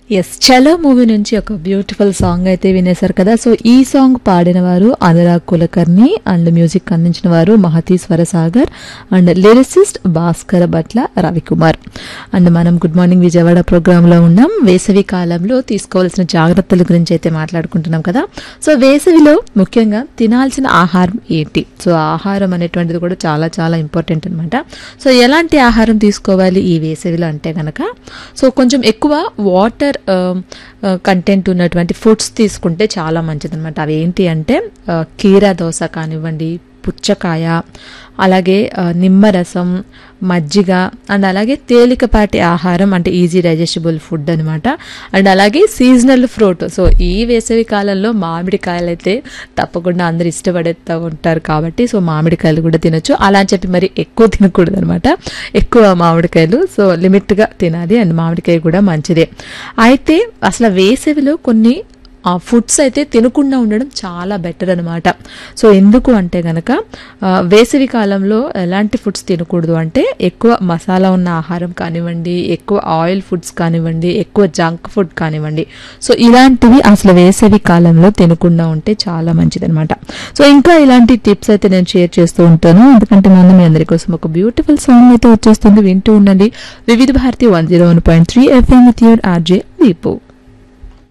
yes చలో movie నుంచి ఒక బ్యూటిఫుల్ సాంగ్ అయితే వినేశారు కదా సో ఈ సాంగ్ పాడిన వారు అనురాగ్ కులకర్ణి అండ్ మ్యూజిక్ అందించిన వారు Mahathi Swarasagar and lyricist Bhaskar Bhatla Ravikumar and మనం గుడ్ మార్నింగ్ విజయవాడ ప్రోగ్రాంలో ఉన్నాం వేసవి కాలంలో తీసుకోవాల్సిన జాగ్రత్తల గురించి అయితే మాట్లాడుకుంటున్నాం కదా సో వేసవిలో ముఖ్యంగా తినాల్సిన ఆహారం ఏంటి సో ఆహారం అనేటువంటిది కూడా చాలా చాలా ఇంపార్టెంట్ అనమాట సో ఎలాంటి ఆహారం తీసుకోవాలి ఈ వేసవిలో అంటే గనక సో కొంచెం ఎక్కువ వాటర్ కంటెంట్ ఉన్నటువంటి ఫుడ్స్ తీసుకుంటే చాలా మంచిదన్నమాట అవి ఏంటి అంటే ఆ, కీరా దోశ కానివ్వండి పుచ్చకాయ అలాగే ఆ, నిమ్మరసం మజ్జిగ అండ్ అలాగే తేలికపాటి ఆహారం అంటే ఈజీ డైజెస్టబుల్ ఫుడ్ అనమాట అండ్ అలాగే సీజనల్ ఫ్రూట్ సో ఈ వేసవి కాలంలో మామిడికాయలు అయితే తప్పకుండా అందరు ఇష్టపడేస్తూ ఉంటారు కాబట్టి సో మామిడికాయలు కూడా తినొచ్చు అలా అని చెప్పి మరి ఎక్కువ తినకూడదు అనమాట ఎక్కువ మామిడికాయలు సో లిమిట్గా తినాలి అండ్ మామిడికాయ కూడా మంచిదే అయితే అసలు వేసవిలో కొన్ని ఆ ఫుడ్స్ అయితే తినకుండా ఉండడం చాలా బెటర్ అనమాట సో ఎందుకు అంటే గనక ఆ, వేసవి కాలంలో ఎలాంటి ఫుడ్స్ తినకూడదు అంటే ఎక్కువ మసాలా ఉన్న ఆహారం కానివ్వండి ఎక్కువ ఆయిల్ ఫుడ్స్ కానివ్వండి ఎక్కువ జంక్ ఫుడ్ కానివ్వండి సో ఇలాంటివి అసలు వేసవి కాలంలో తినకుండా ఉంటే చాలా మంచిదన్నమాట సో ఇంకా ఇలాంటి టిప్స్ అయితే నేను షేర్ చేస్తూ ఉంటాను ఎందుకంటే మనం మీ అందరి కోసం ఒక బ్యూటిఫుల్ సాంగ్ అయితే వచ్చేస్తుంది వింటూ ఉండండి Vividh Bharati one zero one point three FM with your RJ Deepu